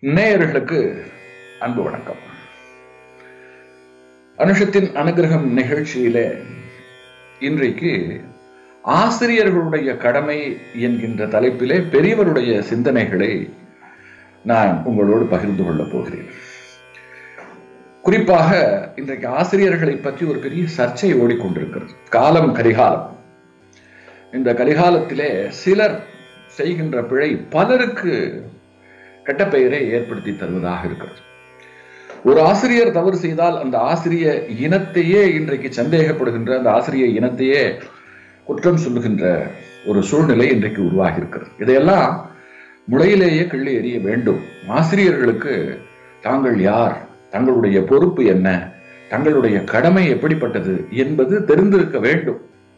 நேயர்களுக்கு அன்பு வணக்கம் அனுஷத்தின் அனுகிரகம் நிகழ்ச்சியிலே இன்றைக்கு ஆசிரியர்களுடைய கடமை என்கின்ற தலைப்பிலே பெரியவருடைய சிந்தனைகளை நான் உங்களோடு பகிர்ந்து கொள்ளப் போகிறேன் குறிப்பாக இன்றைக்கு ஆசிரியர்களை பற்றி ஒரு பெரிய சர்ச்சை ஓடிக்கொண்டிருக்கிறது காலம் கரிகாலம் இந்த கலிகாலத்திலே சிலர் செய்கின்ற பிழை பலருக்கு கெட்ட பெயரை ஏற்படுத்தி தருவதாக இருக்கிறது ஒரு ஆசிரியர் தவறு செய்தால் அந்த ஆசிரிய இனத்தையே இன்றைக்கு சந்தேகப்படுகின்ற அந்த ஆசிரிய இனத்தையே குற்றம் சொல்லுகின்ற ஒரு சூழ்நிலை இன்றைக்கு உருவாகி இருக்கிறது இதையெல்லாம் முளையிலேயே கிள்ளி எறிய வேண்டும் ஆசிரியர்களுக்கு தாங்கள் யார் தங்களுடைய பொறுப்பு என்ன தங்களுடைய கடமை எப்படிப்பட்டது என்பது தெரிந்திருக்க வேண்டும்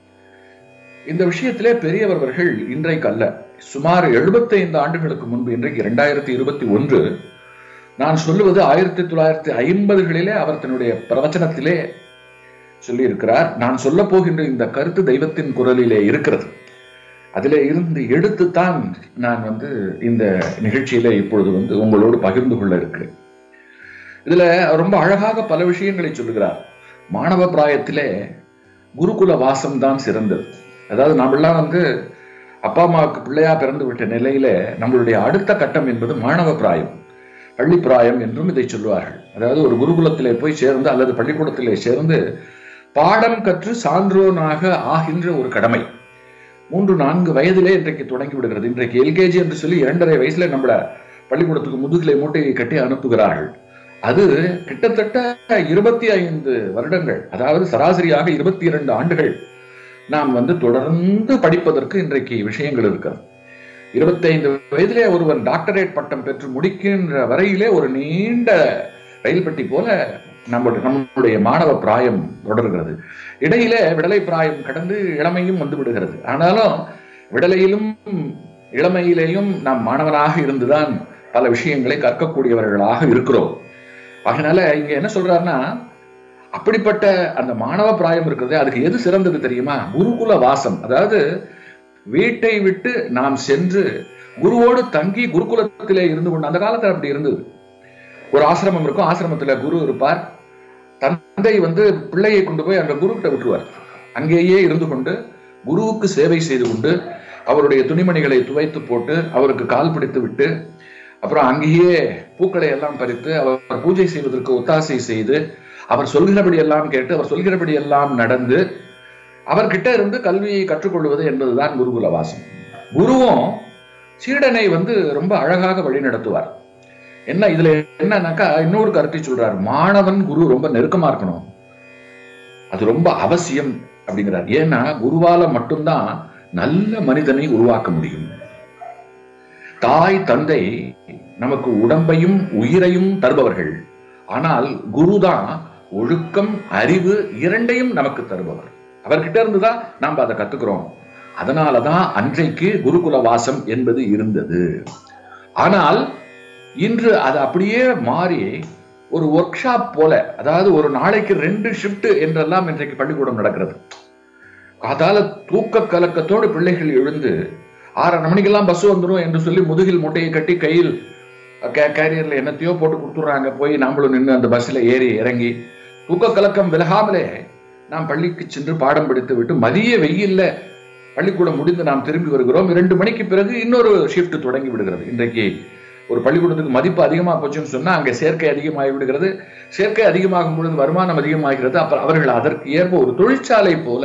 இந்த விஷயத்திலே பெரியவர்கள் இன்றைக்கு அல்ல சுமார் எழுபத்தைந்து ஆண்டுகளுக்கு முன்பு இன்றைக்கு இரண்டாயிரத்தி இருபத்தி ஒன்று நான் சொல்லுவது ஆயிரத்தி தொள்ளாயிரத்தி ஐம்பதுகளிலே அவர் தன்னுடைய பிரவச்சனத்திலே சொல்லியிருக்கிறார் நான் சொல்ல போகின்ற இந்த கருத்து தெய்வத்தின் குரலிலே இருக்கிறது அதிலே இருந்து எடுத்துத்தான் நான் வந்து இந்த நிகழ்ச்சியில இப்பொழுது வந்து உங்களோடு பகிர்ந்து கொள்ள இருக்கிறேன் இதுல ரொம்ப அழகாக பல விஷயங்களை சொல்லுகிறார் மாணவ பிராயத்திலே குருகுல வாசம் தான் சிறந்தது அதாவது நாமெல்லாம் வந்து அப்பா அம்மாவுக்கு பிள்ளையா பிறந்து விட்ட நிலையில நம்மளுடைய அடுத்த கட்டம் என்பது மாணவ பிராயம் பள்ளி பிராயம் என்றும் இதை சொல்லுவார்கள் அதாவது ஒரு குருகுலத்திலே போய் சேர்ந்து அல்லது பள்ளிக்கூடத்திலே சேர்ந்து பாடம் கற்று சான்றோனாக ஆகின்ற ஒரு கடமை மூன்று நான்கு வயதிலே இன்றைக்கு தொடங்கி விடுகிறது இன்றைக்கு எல்கேஜி என்று சொல்லி இரண்டரை வயசுல நம்மள பள்ளிக்கூடத்துக்கு முதுகிலே மூட்டையை கட்டி அனுப்புகிறார்கள் அது கிட்டத்தட்ட இருபத்தி ஐந்து வருடங்கள் அதாவது சராசரியாக இருபத்தி இரண்டு ஆண்டுகள் நாம் வந்து தொடர்ந்து படிப்பதற்கு இன்றைக்கு விஷயங்கள் இருக்கிறது இருபத்தைந்து வயதிலே ஒருவன் டாக்டரேட் பட்டம் பெற்று முடிக்கின்ற வரையிலே ஒரு நீண்ட ரயில் பெட்டி போல நம்முடைய நம்முடைய மாணவ பிராயம் தொடர்கிறது இடையிலே விடலை பிராயம் கடந்து இளமையும் வந்து விடுகிறது ஆனாலும் விடலையிலும் இளமையிலேயும் நாம் மாணவனாக இருந்துதான் பல விஷயங்களை கற்கக்கூடியவர்களாக இருக்கிறோம் அதனால இங்க என்ன சொல்றாருன்னா அப்படிப்பட்ட அந்த மாணவ பிராயம் இருக்கிறது அதுக்கு எது சிறந்தது தெரியுமா குருகுல வாசம் அதாவது வீட்டை விட்டு நாம் சென்று குருவோடு தங்கி குருகுலத்திலே இருந்து கொண்டு அந்த காலத்துல அப்படி இருந்தது ஒரு ஆசிரமம் இருக்கும் ஆசிரமத்துல குரு இருப்பார் தந்தை வந்து பிள்ளையை கொண்டு போய் அங்க குரு கிட்ட விட்டுருவார் அங்கேயே இருந்து கொண்டு குருவுக்கு சேவை செய்து கொண்டு அவருடைய துணிமணிகளை துவைத்து போட்டு அவருக்கு கால் பிடித்து விட்டு அப்புறம் அங்கேயே பூக்களை எல்லாம் பறித்து அவர் பூஜை செய்வதற்கு ஒத்தாசை செய்து அவர் சொல்கிறபடி எல்லாம் கேட்டு அவர் சொல்கிறபடி எல்லாம் நடந்து அவர்கிட்ட இருந்து கல்வியை கற்றுக்கொள்வது என்பதுதான் குருகுல வாசம் குருவும் சீடனை வந்து ரொம்ப அழகாக வழி நடத்துவார் என்ன இதுல என்னன்னாக்கா இன்னொரு கருத்தை சொல்றார் மாணவன் குரு ரொம்ப நெருக்கமா இருக்கணும் அது ரொம்ப அவசியம் அப்படிங்கிறார் ஏன்னா குருவால மட்டும்தான் நல்ல மனிதனை உருவாக்க முடியும் தாய் தந்தை நமக்கு உடம்பையும் உயிரையும் தருபவர்கள் ஆனால் குருதான் ஒழுக்கம் அறிவு இரண்டையும் நமக்கு தருபவர் அவர்கிட்ட இருந்துதான் நாம் அதை கத்துக்கிறோம் அதனாலதான் அன்றைக்கு குருகுல வாசம் என்பது இருந்தது ஆனால் இன்று அது அப்படியே மாறி ஒரு ஒர்க் ஷாப் போல அதாவது ஒரு நாளைக்கு ரெண்டு ஷிப்ட் என்றெல்லாம் இன்றைக்கு பள்ளிக்கூடம் நடக்கிறது அதால தூக்க கலக்கத்தோடு பிள்ளைகள் எழுந்து ஆறரை மணிக்கெல்லாம் பஸ் வந்துடும் என்று சொல்லி முதுகில் முட்டையை கட்டி கையில் கேரியர்ல என்னத்தையோ போட்டு கொடுத்துட்றாங்க போய் நாமளும் நின்று அந்த பஸ்ல ஏறி இறங்கி தூக்க கலக்கம் விலகாமலே நாம் பள்ளிக்கு சென்று பாடம் படித்து விட்டு மதிய வெயில்ல பள்ளிக்கூடம் முடிந்து நாம் திரும்பி வருகிறோம் இரண்டு மணிக்கு பிறகு இன்னொரு ஷிஃப்ட் தொடங்கி விடுகிறது இன்றைக்கு ஒரு பள்ளிக்கூடத்துக்கு மதிப்பு அதிகமாக போச்சுன்னு சொன்னா அங்கே சேர்க்கை அதிகமாகி விடுகிறது சேர்க்கை அதிகமாகும் பொழுது வருமானம் அதிகமாகிறது அப்புறம் அவர்கள் அதற்கு ஏற்ப ஒரு தொழிற்சாலை போல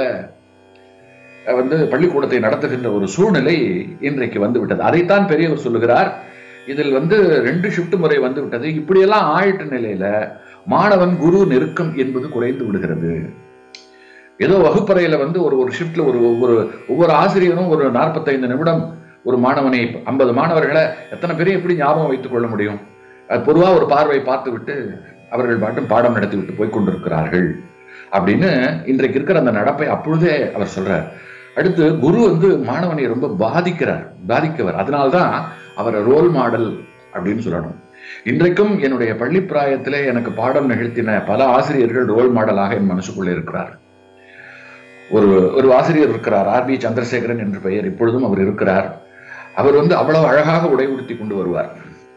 வந்து பள்ளிக்கூடத்தை நடத்துகின்ற ஒரு சூழ்நிலை இன்றைக்கு வந்து விட்டது அதைத்தான் பெரியவர் சொல்லுகிறார் இதில் வந்து ரெண்டு ஷிஃப்ட் முறை வந்து விட்டது இப்படியெல்லாம் ஆயிட்ட நிலையில மாணவன் குரு நெருக்கம் என்பது குறைந்து விடுகிறது ஏதோ வகுப்பறையில வந்து ஒரு ஒரு ஷிஃப்ட்ல ஒரு ஒவ்வொரு ஒவ்வொரு ஆசிரியரும் ஒரு நாற்பத்தைந்து நிமிடம் ஒரு மாணவனை ஐம்பது மாணவர்களை எத்தனை பேரையும் எப்படி ஞாபகம் வைத்துக் கொள்ள முடியும் பொதுவாக ஒரு பார்வை பார்த்து விட்டு அவர்கள் பாட்டும் பாடம் நடத்தி விட்டு போய் கொண்டிருக்கிறார்கள் அப்படின்னு இன்றைக்கு இருக்கிற அந்த நடப்பை அப்பொழுதே அவர் சொல்றார் அடுத்து குரு வந்து மாணவனை ரொம்ப பாதிக்கிறார் பாதிக்கவர் அதனால்தான் அவரை ரோல் மாடல் அப்படின்னு சொல்லணும் இன்றைக்கும் என்னுடைய பள்ளி பிராயத்திலே எனக்கு பாடம் நிகழ்த்தின பல ஆசிரியர்கள் ரோல் மாடலாக என் மனசுக்குள்ளே இருக்கிறார் ஒரு ஒரு ஆசிரியர் இருக்கிறார் ஆர் பி சந்திரசேகரன் என்று பெயர் இப்பொழுதும் அவர் இருக்கிறார் அவர் வந்து அவ்வளவு அழகாக உடை உடுத்தி கொண்டு வருவார்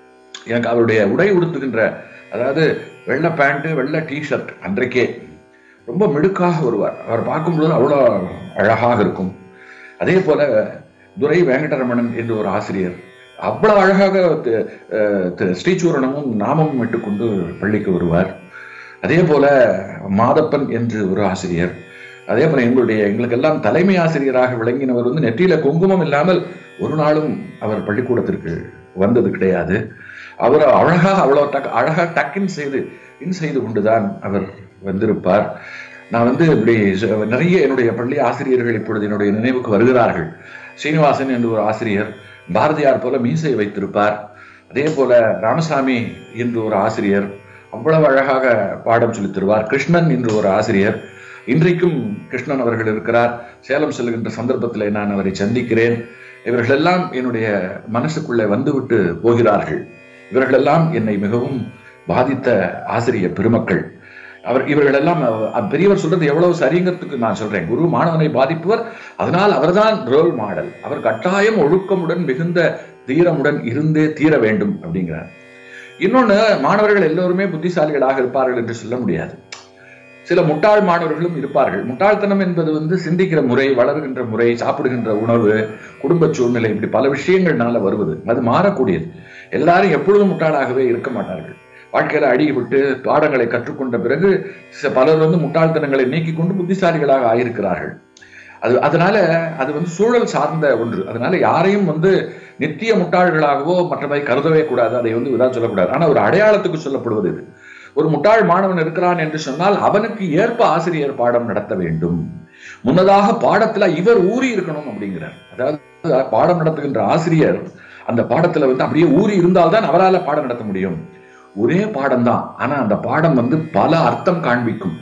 எனக்கு அவருடைய உடை உடுத்துகின்ற அதாவது வெள்ளை பேண்ட் வெள்ளை டிஷர்ட் அன்றைக்கே ரொம்ப மிடுக்காக வருவார் அவர் பார்க்கும்போது அவ்வளோ அழகாக இருக்கும் அதே போல துரை வெங்கடரமணன் என்று ஒரு ஆசிரியர் அவ்வளவு அழகாக தி- அஹ் திரு ஸ்ரீசூரணமும் நாமமும் இட்டுக்கொண்டு பள்ளிக்கு வருவார் அதே போல மாதப்பன் என்று ஒரு ஆசிரியர் அதே போல எங்களுடைய எங்களுக்கெல்லாம் தலைமை ஆசிரியராக விளங்கினவர் வந்து நெற்றியில குங்குமம் இல்லாமல் ஒரு நாளும் அவர் பள்ளிக்கூடத்திற்கு வந்தது கிடையாது அவர் அழகாக அவ்வளவு டக் அழகாக டக்கின் செய்து இன் செய்து கொண்டுதான் அவர் வந்திருப்பார் நான் வந்து இப்படி ச- நிறைய என்னுடைய பள்ளி ஆசிரியர்கள் இப்பொழுது என்னுடைய நினைவுக்கு வருகிறார்கள் சீனிவாசன் என்று ஒரு ஆசிரியர் பாரதியார் போல மீசை வைத்திருப்பார் அதே போல ராமசாமி என்று ஒரு ஆசிரியர் அவ்வளவு அழகாக பாடம் சொல்லித் தருவார் கிருஷ்ணன் என்று ஒரு ஆசிரியர் இன்றைக்கும் கிருஷ்ணன் அவர்கள் இருக்கிறார் சேலம் செல்கின்ற சந்தர்ப்பத்தில் நான் அவரை சந்திக்கிறேன் இவர்களெல்லாம் என்னுடைய மனசுக்குள்ளே வந்துவிட்டு போகிறார்கள் இவர்களெல்லாம் என்னை மிகவும் பாதித்த ஆசிரிய பெருமக்கள் அவர் இவர்களெல்லாம் அஹ், பெரியவர் சொல்றது எவ்வளவு சரிங்கிறதுக்கு நான் சொல்றேன் குரு மாணவனை பாதிப்பவர் அதனால் அவர்தான் ரோல் மாடல் அவர் கட்டாயம் ஒழுக்கமுடன் மிகுந்த தீரமுடன் இருந்தே தீர வேண்டும் அப்படிங்கிறார் இன்னொன்னு மாணவர்கள் எல்லோருமே புத்திசாலிகளாக இருப்பார்கள் என்று சொல்ல முடியாது சில முட்டாள் மாணவர்களும் இருப்பார்கள் முட்டாள்தனம் என்பது வந்து சிந்திக்கிற முறை வளர்கின்ற முறை சாப்பிடுகின்ற உணவு குடும்ப சூழ்நிலை இப்படி பல விஷயங்கள்னால வருவது அது மாறக்கூடியது எல்லாரும் எப்பொழுதும் முட்டாளாகவே இருக்க மாட்டார்கள் வாழ்க்கையில அடிவிட்டு பாடங்களை கற்றுக்கொண்ட பிறகு ச- பலர் வந்து முட்டாள்தனங்களை நீக்கிக் கொண்டு புத்திசாலிகளாக ஆயிருக்கிறார்கள் அது அதனால அது வந்து சூழல் சார்ந்த ஒன்று அதனால யாரையும் வந்து நித்திய முட்டாள்களாகவோ மற்றவை கருதவே கூடாது அதை வந்து இதா சொல்லக்கூடாது ஆனா ஒரு அடையாளத்துக்கு சொல்லப்படுவது இது ஒரு முட்டாள் மாணவன் இருக்கிறான் என்று சொன்னால் அவனுக்கு ஏற்ப ஆசிரியர் பாடம் நடத்த வேண்டும் முன்னதாக பாடத்துல இவர் ஊறி இருக்கணும் அப்படிங்கிறார் அதாவது பாடம் நடத்துகின்ற ஆசிரியர் அந்த பாடத்துல வந்து அப்படியே ஊறி இருந்தால்தான் அவரால் பாடம் நடத்த முடியும் ஒரே பாடம் தான் ஆனா அந்த பாடம் வந்து பல அர்த்தம் காண்பிக்கும்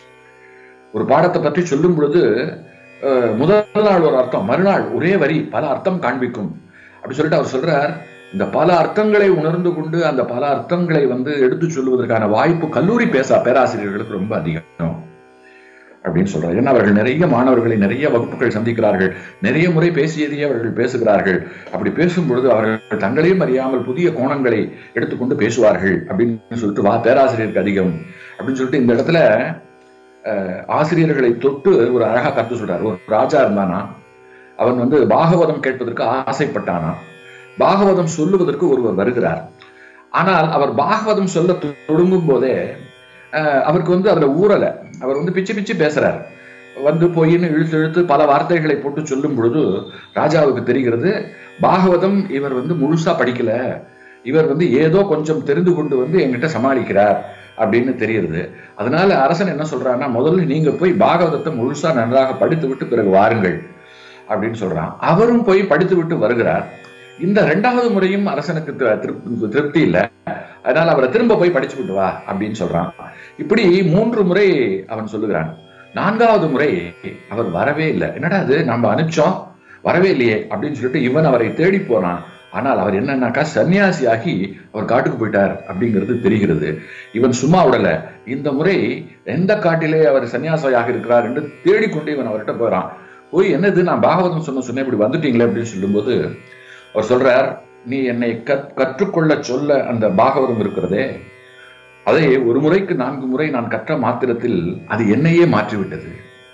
ஒரு பாடத்தை பற்றி சொல்லும் பொழுது அஹ், முதல் நாள் ஒரு அர்த்தம் மறுநாள் ஒரே வரி பல அர்த்தம் காண்பிக்கும் அப்படி சொல்லிட்டு அவர் சொல்றார் இந்த பல அர்த்தங்களை உணர்ந்து கொண்டு அந்த பல அர்த்தங்களை வந்து எடுத்து சொல்லுவதற்கான வாய்ப்பு கல்லூரி பேசா பேராசிரியர்களுக்கு ரொம்ப அதிகம் அப்படின்னு சொல்றாரு ஏன்னா அவர்கள் நிறைய மாணவர்களை நிறைய வகுப்புகள் சந்திக்கிறார்கள் நிறைய முறை பேசியதையே அவர்கள் பேசுகிறார்கள் அப்படி பேசும் பொழுது அவர்கள் தங்களையும் அறியாமல் புதிய கோணங்களை எடுத்துக்கொண்டு பேசுவார்கள் அப்படின்னு சொல்லிட்டு வா பேராசிரியருக்கு அதிகம் அப்படின்னு சொல்லிட்டு இந்த இடத்துல அஹ், ஆசிரியர்களை தொட்டு ஒரு அழகா கருத்து சொல்றார் ஒரு ராஜா இருந்தானா அவன் வந்து பாகவதம் கேட்பதற்கு ஆசைப்பட்டானா பாகவதம் சொல்லுவதற்கு ஒருவர் வருகிறார் ஆனால் அவர் பாகவதம் சொல்ல தொடங்கும் போதே அஹ், அவருக்கு வந்து அதுல ஊறல அவர் வந்து பிச்சு பிச்சு பேசுறார் வந்து போயின்னு இழுத்து இழுத்து பல வார்த்தைகளை போட்டு சொல்லும் பொழுது ராஜாவுக்கு தெரிகிறது பாகவதம் இவர் வந்து முழுசா படிக்கல இவர் வந்து ஏதோ கொஞ்சம் தெரிந்து கொண்டு வந்து என்கிட்ட சமாளிக்கிறார் அப்படின்னு தெரியுது அதனால அரசன் என்ன சொல்றான்னா முதல்ல நீங்க போய் பாகவதத்தை முழுசா நன்றாக படித்து விட்டு பிறகு வாருங்கள் அப்படின்னு சொல்றான் அவரும் போய் படித்து விட்டு வருகிறார் இந்த இரண்டாவது முறையும் அரசனுக்கு தி- திருப்தி திருப்தி இல்லை அதனால அவரை திரும்ப போய் படிச்சு விட்டு வா அப்படின்னு சொல்றான் இப்படி மூன்று முறை அவன் சொல்லுகிறான் நான்காவது முறை அவர் வரவே இல்லை என்னடா அது நம்ம அனுப்பிச்சோம் வரவே இல்லையே அப்படின்னு சொல்லிட்டு இவன் அவரை தேடி போனான் ஆனால் அவர் என்னன்னாக்கா சன்னியாசியாகி அவர் காட்டுக்கு போயிட்டார் அப்படிங்கிறது தெரிகிறது இவன் சும்மா விடல இந்த முறை எந்த காட்டிலே அவர் சன்னியாசியாக இருக்கிறார் என்று தேடிக்கொண்டு இவன் அவர்கிட்ட போறான் போய் என்னது நான் பாகவதம் சொன்ன சொன்னேன் இப்படி வந்துட்டீங்களே அப்படின்னு சொல்லும்போது அவர் சொல்றார் நீ என்னை கற்- கற்றுக்கொள்ள சொல்ல அந்த பாகவதம் இருக்கிறதே அதை ஒரு முறைக்கு நான்கு முறை நான் கற்ற மாத்திரத்தில் அது என்னையே மாற்றிவிட்டது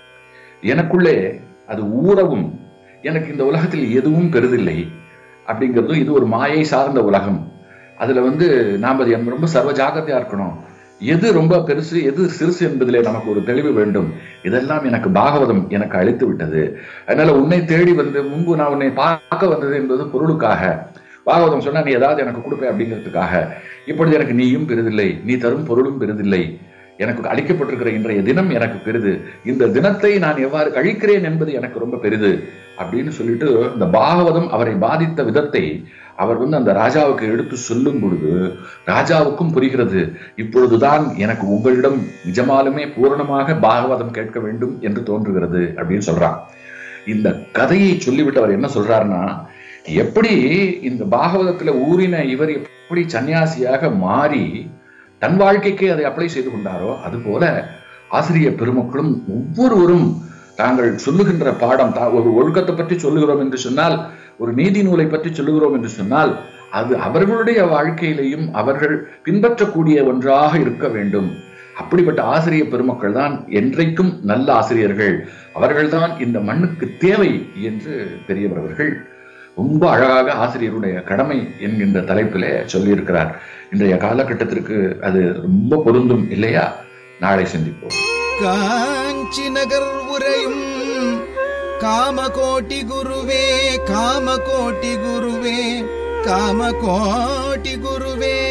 எனக்குள்ளே அது ஊறவும் எனக்கு இந்த உலகத்தில் எதுவும் பெரிதில்லை அப்படிங்கிறதும் இது ஒரு மாயை சார்ந்த உலகம் அதுல வந்து நாம் அது ரொம்ப சர்வ ஜாக்கிரதையா இருக்கணும் எது ரொம்ப பெருசு எது சிறுசு என்பதிலே நமக்கு ஒரு தெளிவு வேண்டும் இதெல்லாம் எனக்கு பாகவதம் எனக்கு அளித்து விட்டது அதனால உன்னை தேடி வந்து முன்பு நான் உன்னை பார்க்க வந்தது என்பது பொருளுக்காக பாகவதம் சொன்னா நீ ஏதாவது எனக்கு கொடுப்பே அப்படிங்கிறதுக்காக இப்பொழுது எனக்கு நீயும் பெரிதில்லை நீ தரும் பொருளும் பெரிதில்லை எனக்கு அளிக்கப்பட்டிருக்கிற இன்றைய தினம் எனக்கு பெரிது இந்த தினத்தை நான் எவ்வாறு கழிக்கிறேன் என்பது எனக்கு ரொம்ப பெரிது அப்படின்னு சொல்லிட்டு இந்த பாகவதம் அவரை பாதித்த விதத்தை அவர் வந்து அந்த ராஜாவுக்கு எடுத்து சொல்லும் பொழுது ராஜாவுக்கும் புரிகிறது இப்பொழுதுதான் எனக்கு உங்களிடம் நிஜமாலுமே பூரணமாக பாகவதம் கேட்க வேண்டும் என்று தோன்றுகிறது அப்படின்னு சொல்றான் இந்த கதையை சொல்லிவிட்டு அவர் என்ன சொல்றாருன்னா எப்படி இந்த பாகவதத்துல ஊறின இவர் எப்படி சன்னியாசியாக மாறி தன் வாழ்க்கைக்கு அதை அப்ளை செய்து கொண்டாரோ அது போல ஆசிரிய பெருமக்களும் ஒவ்வொருவரும் தாங்கள் சொல்லுகின்ற பாடம் தா- ஒரு ஒழுக்கத்தை பற்றி சொல்லுகிறோம் என்று சொன்னால் ஒரு நீதி நூலை பற்றி சொல்லுகிறோம் என்று சொன்னால் அது அவர்களுடைய வாழ்க்கையிலையும் அவர்கள் பின்பற்றக்கூடிய ஒன்றாக இருக்க வேண்டும் அப்படிப்பட்ட ஆசிரியர் பெருமக்கள் தான் என்றைக்கும் நல்ல ஆசிரியர்கள் அவர்கள்தான் இந்த மண்ணுக்கு தேவை என்று பெரியவர் அவர்கள் ரொம்ப அழகாக ஆசிரியருடைய கடமை என்கின்ற தலைப்பிலே சொல்லியிருக்கிறார் இன்றைய காலகட்டத்திற்கு அது ரொம்ப பொருந்தும் இல்லையா நாளை சந்திப்போம் காஞ்சி நகர் உரையும் காமகோட்டி குருவே காமகோட்டி குருவே காமகோட்டி குருவே